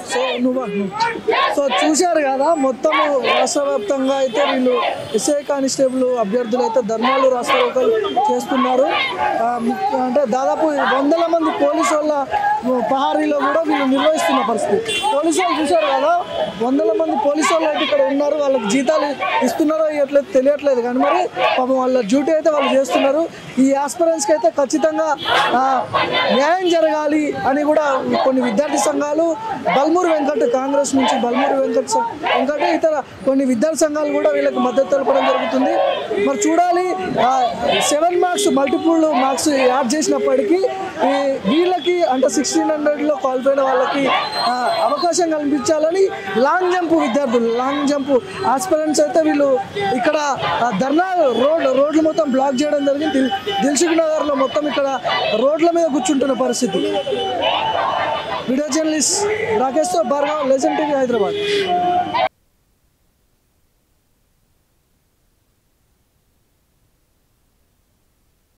So నువ్వు నువ్వు. So చూశారు కదా మొత్తం రాష్ట్ర వ్యాప్తంగా అయితే వీళ్ళు ఎస్ఐ కానిస్టేబుల్ అభ్యర్థులు అయితే ధర్నాలు రాష్ట్రోకలు చేస్తున్నారు ఆ, ముఖ్య- అంటే దాదాపు వందల మంది పోలీసు వాళ్ళ పహారీలో కూడా వీళ్ళు నిర్వహిస్తున్న పరిస్థితి పోలీసు వాళ్ళు చూశారు కదా వందల మంది పోలీసు వాళ్ళు అయితే ఇక్కడ ఉన్నారు వాళ్ళకి జీతాలు ఇస్తున్నారో ఇవ్వట్లేదు తెలియట్లేదు కానీ మరి పాపం వాళ్ళ డ్యూటీ అయితే వాళ్ళు చేస్తున్నారు ఈ ఆస్పిరెంట్స్కి అయితే ఖచ్చితంగా ఆ, న్యాయం జరగాలి అని కూడా కొన్ని విద్యార్థి సంఘాలు బల్మూరు వెంకట్ కాంగ్రెస్ నుంచి బల్మూరు వెంకట్ స- వెంకట్ ఇతర కొన్ని విద్యార్థి సంఘాలు కూడా వీళ్ళకి మద్దతు తెలపడం జరుగుతుంది మరి చూడాలి seven marks multiple marks add చేసినప్పటికీ ఈ వీళ్ళకి అంటే సిక్స్టీన్ హండ్రెడ్లో క్వాలిఫై అయిన వాళ్ళకి ఆ, అవకాశం కల్పించాలని లాంగ్ జంప్ విద్యార్థులు లాంగ్ జంప్ ఆస్పిరెంట్స్ అయితే వీళ్ళు ఇక్కడ ఆ, ధర్నా రోడ్ రోడ్లు మొత్తం బ్లాక్ చేయడం జరిగింది దిల్- దిల్సుఖ్ నగర్లో మొత్తం ఇక్కడ రోడ్ల మీద కూర్చుంటున్న పరిస్థితి వీడియో జర్నలిస్ట్ రాకేష్తో భార్గవ్ లెజెండ్ టీవీ హైదరాబాద్